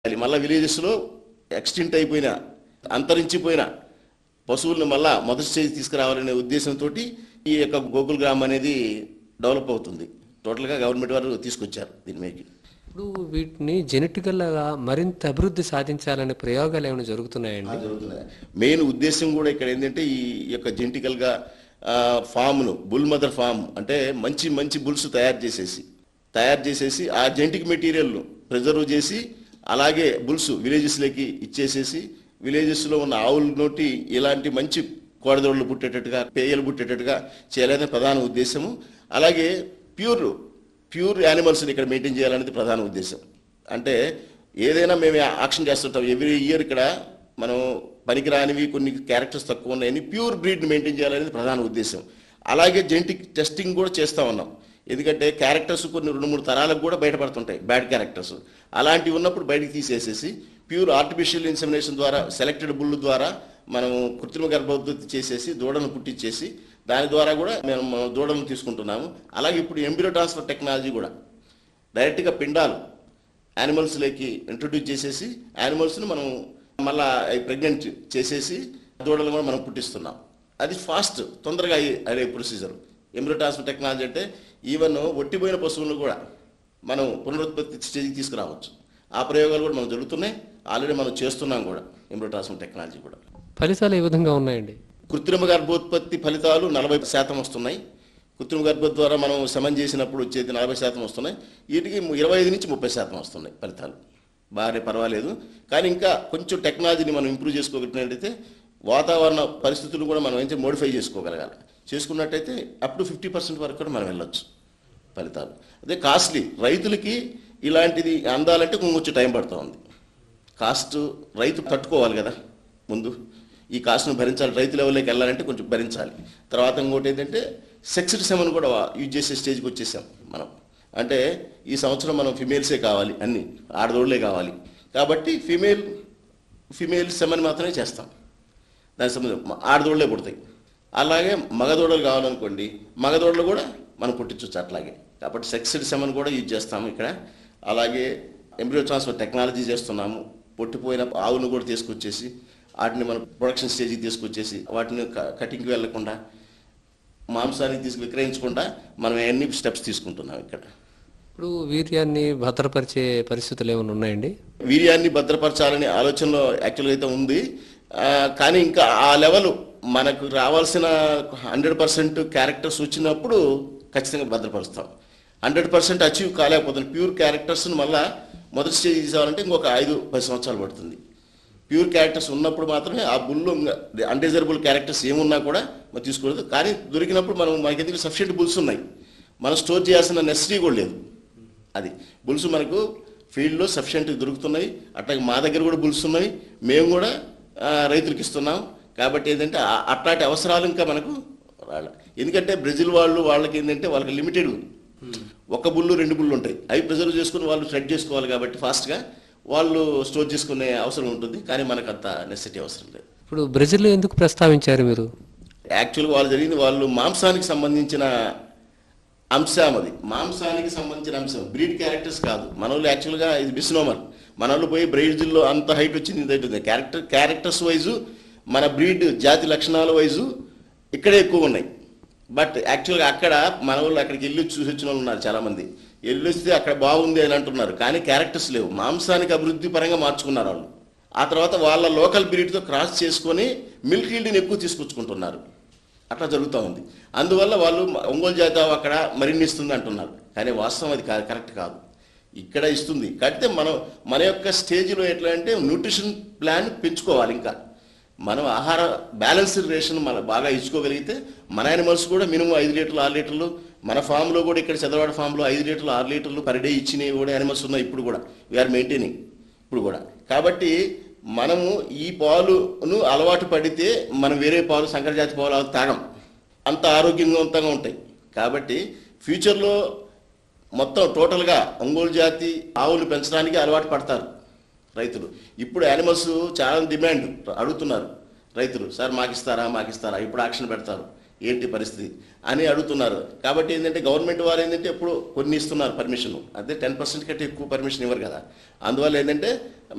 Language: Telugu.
అది మళ్ళీ విలేజెస్లో ఎక్స్టింట్ అయిపోయిన అంతరించిపోయిన పశువులను మళ్ళా మొదటి స్టేజ్ తీసుకురావాలనే ఉద్దేశంతో ఈ యొక్క గోకుల్ గ్రామ్ అనేది డెవలప్ అవుతుంది టోటల్గా గవర్నమెంట్ వారు తీసుకొచ్చారు దీని మీద ఇప్పుడు వీటిని జెనెటికల్గా మరింత అభివృద్ధి సాధించాలనే ప్రయోగాలు ఏమైనా జరుగుతున్నాయండి జరుగుతున్నాయి మెయిన్ ఉద్దేశం కూడా ఇక్కడ ఏంటంటే ఈ యొక్క జెంటికల్గా ఫామ్ను బుల్ మదర్ ఫామ్ అంటే మంచి మంచి బుల్స్ తయారు చేసేసి తయారు చేసేసి ఆ జెంటిక్ మెటీరియల్ను ప్రిజర్వ్ చేసి అలాగే బుల్స్ విలేజెస్లోకి ఇచ్చేసేసి విలేజెస్లో ఉన్న ఆవుల నోటి ఇలాంటి మంచి కోడదోళ్ళు పుట్టేటట్టుగా పేయలు పుట్టేటట్టుగా చేయాలనే ప్రధాన ఉద్దేశము అలాగే ప్యూర్ ప్యూర్ యానిమల్స్ని ఇక్కడ మెయింటైన్ చేయాలనేది ప్రధాన ఉద్దేశం అంటే ఏదైనా మేము యాక్షన్ చేస్తుంటాం ఎవ్రీ ఇయర్ ఇక్కడ మనం పనికిరానివి కొన్ని క్యారెక్టర్స్ తక్కువ ఉన్నాయని ప్యూర్ బ్రీడ్ని మెయింటైన్ చేయాలనేది ప్రధాన ఉద్దేశం అలాగే జెంటిక్ టెస్టింగ్ కూడా చేస్తూ ఉన్నాం ఎందుకంటే క్యారెక్టర్స్ కొన్ని రెండు మూడు తరాలకు కూడా బయటపడుతుంటాయి బ్యాడ్ క్యారెక్టర్స్ అలాంటివి ఉన్నప్పుడు బయటికి తీసేసేసి ప్యూర్ ఆర్టిఫిషియల్ ఇన్సెమినేషన్ ద్వారా సెలెక్టెడ్ బుల్ ద్వారా మనం కృత్రిమ గర్భోత్పత్తి చేసేసి దూడను పుట్టించేసి దాని ద్వారా కూడా మేము మనం దూడలను తీసుకుంటున్నాము అలాగే ఇప్పుడు ఎంబ్రియో ట్రాన్స్ఫర్ టెక్నాలజీ కూడా డైరెక్ట్గా పిండాలు యానిమల్స్లోకి ఇంట్రొడ్యూస్ చేసేసి యానిమల్స్ని మనం మళ్ళా ప్రెగ్నెంట్ చేసేసి దూడలు కూడా మనం పుట్టిస్తున్నాం అది ఫాస్ట్ తొందరగా అయ్యే అయ్యే ప్రొసీజర్ ఎంబ్రియో ట్రాన్స్ఫర్ టెక్నాలజీ అంటే ఈవెన్ ఒట్టిపోయిన పశువులను కూడా మనం పునరుత్పత్తి స్టేజ్కి తీసుకురావచ్చు ఆ ప్రయోగాలు కూడా మనం జరుగుతున్నాయి ఆల్రెడీ మనం చేస్తున్నాం కూడా ఎంబ్రియో ట్రాన్స్ఫర్ టెక్నాలజీ కూడా ఫలితాలు ఏ విధంగా ఉన్నాయండి కృత్రిమ గర్భోత్పత్తి ఫలితాలు నలభై శాతం వస్తున్నాయి కృత్రిమ గర్భ ద్వారా మనం శమన్ చేసినప్పుడు వచ్చేది నలభై శాతం వస్తున్నాయి వీటికి ఇరవై ఐదు నుంచి ముప్పై శాతం వస్తున్నాయి ఫలితాలు బాగానే పర్వాలేదు కానీ ఇంకా కొంచెం టెక్నాలజీని మనం ఇంప్రూవ్ చేసుకోగలిగినట్టయితే వాతావరణ పరిస్థితులు కూడా మనం అయితే మోడిఫై చేసుకోగలగాలి చేసుకున్నట్టయితే అప్ టు ఫిఫ్టీ పర్సెంట్ వరకు కూడా మనం వెళ్ళొచ్చు ఫలితాలు అదే కాస్ట్లీ రైతులకి ఇలాంటిది అందాలంటే కొంచెం టైం పడుతూ ఉంది కాస్ట్ రైతు తట్టుకోవాలి కదా ముందు ఈ కాస్ట్ను భరించాలి రైతు లెవెల్లోకి వెళ్ళాలంటే కొంచెం భరించాలి తర్వాత ఇంకోటి ఏంటంటే సెక్స్డ్ సెమన్ కూడా యూజ్ చేసే స్టేజ్కి వచ్చేసాం మనం అంటే ఈ సంవత్సరం మనం ఫిమేల్సే కావాలి అన్ని ఆడదోళ్ళే కావాలి కాబట్టి ఫిమేల్ ఫిమేల్ సెమన్ మాత్రమే చేస్తాం దానికి సంబంధం ఆడదోళ్ళే పుడతాయి అలాగే మగదోడలు కావాలనుకోండి మగదోడలు కూడా మనం పుట్టించవచ్చు అట్లాగే కాబట్టి సెక్స్డ్ సెమన్ కూడా యూజ్ చేస్తాము ఇక్కడ అలాగే ఎంబ్రియో ట్రాన్స్ఫర్ టెక్నాలజీ చేస్తున్నాము పొట్టిపోయిన ఆవును కూడా తీసుకొచ్చేసి వాటిని మనం ప్రొడక్షన్ స్టేజ్కి తీసుకొచ్చేసి వాటిని క- కటింగ్కి వెళ్లకుండా మాంసానికి తీసుకు విక్రయించకుండా మనం ఎన్ని స్టెప్స్ తీసుకుంటున్నాం ఇక్కడ ఇప్పుడు వీర్యాన్ని భద్రపరిచే పరిస్థితులు ఏమైనా ఉన్నాయండి వీర్యాన్ని భద్రపరచాలనే ఆలోచనలో యాక్చువల్గా అయితే ఉంది ఆ, కానీ ఇంకా ఆ లెవెల్ మనకు రావాల్సిన హండ్రెడ్ పర్సెంట్ క్యారెక్టర్స్ వచ్చినప్పుడు ఖచ్చితంగా భద్రపరుస్తాం హండ్రెడ్ పర్సెంట్ అచీవ్ కాలేకపోతుంది ప్యూర్ క్యారెక్టర్స్ని మళ్ళా మొదటి స్టేజ్ తీసుకోవాలంటే ఇంకొక ఐదు పది సంవత్సరాలు పడుతుంది ప్యూర్ క్యారెక్టర్స్ ఉన్నప్పుడు మాత్రమే ఆ బుల్లు అన్డిజరబుల్ క్యారెక్టర్స్ ఏమున్నా కూడా మనం తీసుకోలేదు కానీ దొరికినప్పుడు మనం మనకి ఎందుకు సఫిషియెంట్ బుల్స్ ఉన్నాయి మనం స్టోర్ చేయాల్సిన నెసరీ కూడా లేదు అది బుల్స్ మనకు ఫీల్డ్లో సఫిషియెంట్ దొరుకుతున్నాయి అట్లాగే మా దగ్గర కూడా బుల్స్ ఉన్నాయి మేము కూడా ఆ, రైతులకు ఇస్తున్నాం కాబట్టి ఏంటంటే ఆ- అట్లాంటి అవసరాలు ఇంకా మనకు రాలే ఎందుకంటే బ్రెజిల్ వాళ్ళు వాళ్ళకి ఏంటంటే వాళ్ళకి లిమిటెడ్ ఒక బుల్లు రెండు బుల్లు ఉంటాయి అవి ప్రిజర్వ్ చేసుకుని వాళ్ళు షెడ్ చేసుకోవాలి కాబట్టి ఫాస్ట్గా వాళ్ళు స్టోర్ చేసుకునే అవసరం ఉంటుంది కానీ మనకు అంత నెసెసిటీ అవసరం లేదు ఇప్పుడు బ్రెజిల్ ఎందుకు ప్రస్తావించారు మీరు యాక్చువల్గా వాళ్ళు జరిగింది వాళ్ళు మాంసానికి సంబంధించిన అంశం అది మాంసానికి సంబంధించిన అంశం బ్రీడ్ క్యారెక్టర్స్ కాదు మన వాళ్ళు యాక్చువల్గా ఇది బిస్నోమర్ మన వాళ్ళు పోయి బ్రెజిల్లో అంత హైట్ వచ్చింది ఇంత height ఉంది క్యారెక్టర్ క్యారెక్టర్స్ వైజు మన బ్రీడ్ జాతి లక్షణాల వైజు ఇక్కడే ఎక్కువ ఉన్నాయి బట్ యాక్చువల్గా అక్కడ మన వాళ్ళు అక్కడికి వెళ్ళి చూసి వచ్చిన వాళ్ళు ఉన్నారు చాలామంది వెళ్ళి వస్తే అక్కడ బాగుంది అని అంటున్నారు కానీ క్యారెక్టర్స్ లేవు మాంసానికి అభివృద్ధి పరంగా మార్చుకున్నారు వాళ్ళు ఆ తర్వాత వాళ్ళ లోకల్ బ్రీడ్తో క్రాస్ చేసుకొని మిల్క్ ఈల్డ్ని ఎక్కువ తీసుకొచ్చుకుంటున్నారు అట్లా జరుగుతూ ఉంది అందువల్ల వాళ్ళు మ- ఒంగోలు జాతి ఆవు అక్కడ మరిన్ని ఇస్తుంది అంటున్నారు కానీ వాస్తవం అది కా- కరెక్ట్ కాదు ఇక్కడ ఇస్తుంది కాకపోతే మనం మన యొక్క స్టేజ్లో ఎట్లా అంటే న్యూట్రిషన్ ప్లాన్ పెంచుకోవాలి ఇంకా మనం ఆహార బ్యాలెన్స్డ్ రేషన్ మనం బాగా ఇచ్చుకోగలిగితే మన యానిమల్స్ కూడా మినిమం ఐదు లీటర్లు ఆరు లీటర్లు మన ఫామ్లో కూడా ఇక్కడ చదవాడ ఫామ్లో ఐదు లీటర్లు ఆరు లీటర్లు పర్ డే ఇచ్చినవి కూడా యానిమల్స్ ఉన్నాయి ఇప్పుడు కూడా వీఆర్ మెయింటైనింగ్ ఇప్పుడు కూడా కాబట్టి మనము ఈ పాలును అలవాటు పడితే మనం వేరే పాలు సంకరజాతి పాలు అవి తాగం అంత ఆరోగ్యవంతంగా ఉంటాయి కాబట్టి ఫ్యూచర్లో మొత్తం టోటల్గా ఒంగోలు జాతి ఆవులు పెంచడానికి అలవాటు పడతారు రైతులు ఇప్పుడు యానిమల్స్ చాలా డిమాండ్ అడుగుతున్నారు రైతులు సార్ మాకు ఇస్తారా మాకు ఇస్తారా ఇప్పుడు యాక్షన్ పెడతారు ఏంటి పరిస్థితి అని అడుగుతున్నారు కాబట్టి ఏంటంటే గవర్నమెంట్ వారు ఏంటంటే ఎప్పుడు కొన్ని ఇస్తున్నారు పర్మిషన్ అదే టెన్ పర్సెంట్ కంటే ఎక్కువ పర్మిషన్ ఇవ్వరు కదా అందువల్ల ఏంటంటే